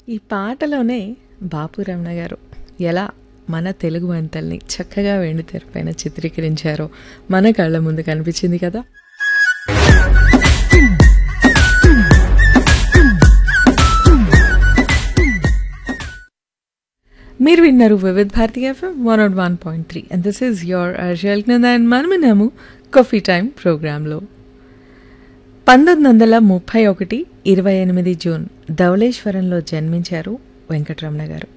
ఈ పాటలోనే బాపు రమణ గారు ఎలా మన తెలుగు వంటల్ని చక్కగా వెండి తెరపైన చిత్రీకరించారో మన కళ్ళ ముందు కనిపించింది కదా మీరు విన్నారు Vividh Bharati FM one naught one point three and this is your RJ and మనమినాము కాఫీ టైం ప్రోగ్రాంలో పంతొమ్మిది వందల ముప్పై ఒకటి ఇరవై ఎనిమిది జూన్ ధవళేశ్వరంలో జన్మించారు వెంకటరమణ గారు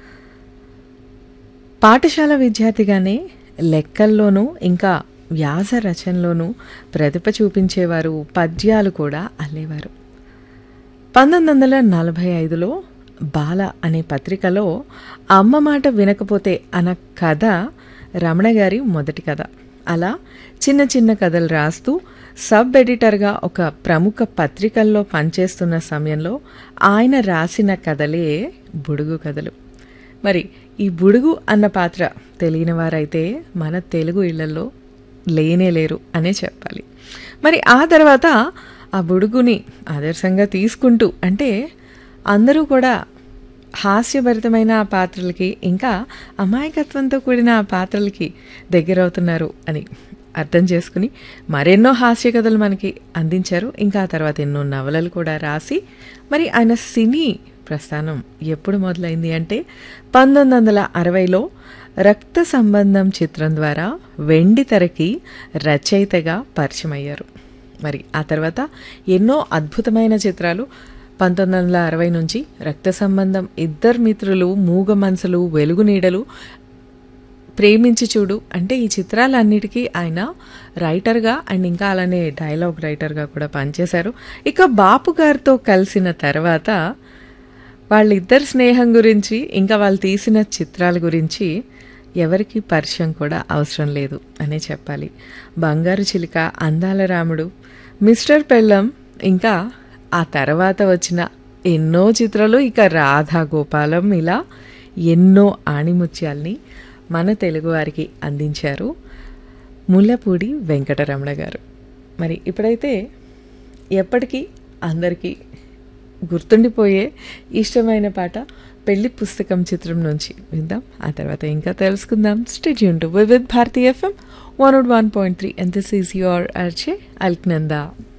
పాఠశాల విద్యార్థిగానే లెక్కల్లోనూ ఇంకా వ్యాస రచనలోనూ ప్రతిభ చూపించేవారు పద్యాలు కూడా అల్లేవారు పంతొమ్మిది వందల నలభై ఐదులో బాల అనే పత్రికలో అమ్మ మాట వినకపోతే అన్న కథ రమణ గారి మొదటి కథ అలా చిన్న చిన్న కథలు రాస్తూ సబ్ ఎడిటర్గా ఒక ప్రముఖ పత్రికల్లో పనిచేస్తున్న సమయంలో ఆయన రాసిన కథలే బుడుగు కథలు మరి ఈ బుడుగు అన్న పాత్ర తెలియని వారైతే మన తెలుగు ఇళ్లలో లేనే లేరు అనే చెప్పాలి మరి ఆ తర్వాత ఆ బుడుగుని ఆదర్శంగా తీసుకుంటూ అంటే అందరూ కూడా హాస్యభరితమైన ఆ పాత్రలకి ఇంకా అమాయకత్వంతో కూడిన ఆ పాత్రలకి దగ్గరవుతున్నారు అని అర్థం చేసుకుని మరెన్నో హాస్య కథలు మనకి అందించారు ఇంకా ఆ తర్వాత ఎన్నో నవలలు కూడా రాసి మరి ఆయన సినీ ప్రస్థానం ఎప్పుడు మొదలైంది అంటే పంతొమ్మిది వందల అరవైలో రక్త సంబంధం చిత్రం ద్వారా వెండి తెరకి రచయితగా పరిచయం అయ్యారు మరి ఆ తర్వాత ఎన్నో అద్భుతమైన చిత్రాలు పంతొమ్మిది వందల అరవై నుంచి రక్త సంబంధం ఇద్దరు మిత్రులు మూగ మనసులు వెలుగు నీడలు ప్రేమించి చూడు అంటే ఈ చిత్రాలన్నిటికీ ఆయన రైటర్గా అండ్ ఇంకా అలానే డైలాగ్ రైటర్గా కూడా పనిచేశారు ఇక బాపు గారితో కలిసిన తర్వాత వాళ్ళిద్దరి స్నేహం గురించి ఇంకా వాళ్ళు తీసిన చిత్రాల గురించి ఎవరికి పరిచయం కూడా అవసరం లేదు అనే చెప్పాలి బంగారు చిలుక అందాల రాముడు మిస్టర్ పెళ్ళం ఇంకా ఆ తర్వాత వచ్చిన ఎన్నో చిత్రాలు ఇక రాధా గోపాలం ఇలా ఎన్నో ఆణిముత్యాల్ని మన తెలుగువారికి అందించారు ముల్లపూడి వెంకటరమణ గారు మరి ఇప్పుడైతే ఎప్పటికీ అందరికీ గుర్తుండిపోయే ఇష్టమైన పాట పెళ్లి పుస్తకం చిత్రం నుంచి విందాం ఆ తర్వాత ఇంకా తెలుసుకుందాం stay tuned to with Bharati FM one one point three and this is your RJ Alaknanda